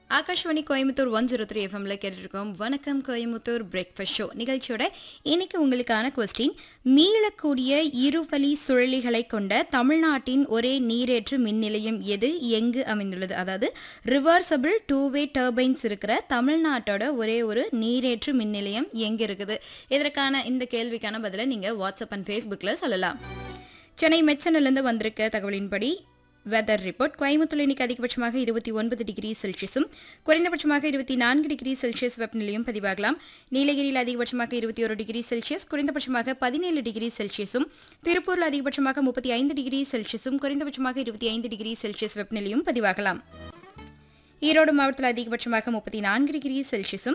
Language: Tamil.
Akashvani Coimbatore one zero three எஃப்எம்ல கேட்டுருக்கோம் வணக்கம் கோயம்புத்தூர் பிரேக்ஃபாஸ்ட் ஷோ நிகழ்ச்சியோட இன்னைக்கு உங்களுக்கான கொஸ்டின் மீளக்கூடிய இருவழி சுழலிகளை கொண்ட தமிழ்நாட்டின் ஒரே நீரேற்று மின் நிலையம் எது எங்கு அமைந்துள்ளது அதாவது ரிவர்சபிள் டூ வே டர்பைன்ஸ் இருக்கிற தமிழ்நாட்டோட ஒரே ஒரு நீரேற்று மின் நிலையம் எங்க இருக்குது இதற்கான இந்த கேள்விக்கான பதிலை நீங்க வாட்ஸ்அப் அண்ட் ஃபேஸ்புக்கில் சொல்லலாம் சென்னை மெச்சனிலிருந்து வந்திருக்க தகவலின்படி வெதர் ரிப்போர்ட் கோயம்புத்தூர் இன்னைக்கு அதிகபட்சமாக இருபத்தி ஒன்பது டிகிரி செல்சியஸும் குறைந்தபட்சமாக இருபத்தி நான்கு டிகிரி செல்சியஸ் வெப்பநிலையும் பதிவாகலாம் நீலகிரியில் அதிகபட்சமாக இருபத்தி ஒரு டிகிரி செல்சியஸ் குறைந்தபட்சமாக பதினேழு டிகிரி செல்சியஸும் திருப்பூரில் அதிகபட்சமாக முப்பத்தி ஐந்து டிகிரி செல்சியஸும் குறைந்தபட்சமாக இருபத்தி ஐந்து டிகிரி செல்சியஸ் வெப்பநிலையும் பதிவாகலாம் ஈரோடு மாவட்டத்தில் அதிகபட்சமாக முப்பத்தி நான்கு டிகிரி செல்சியஸும்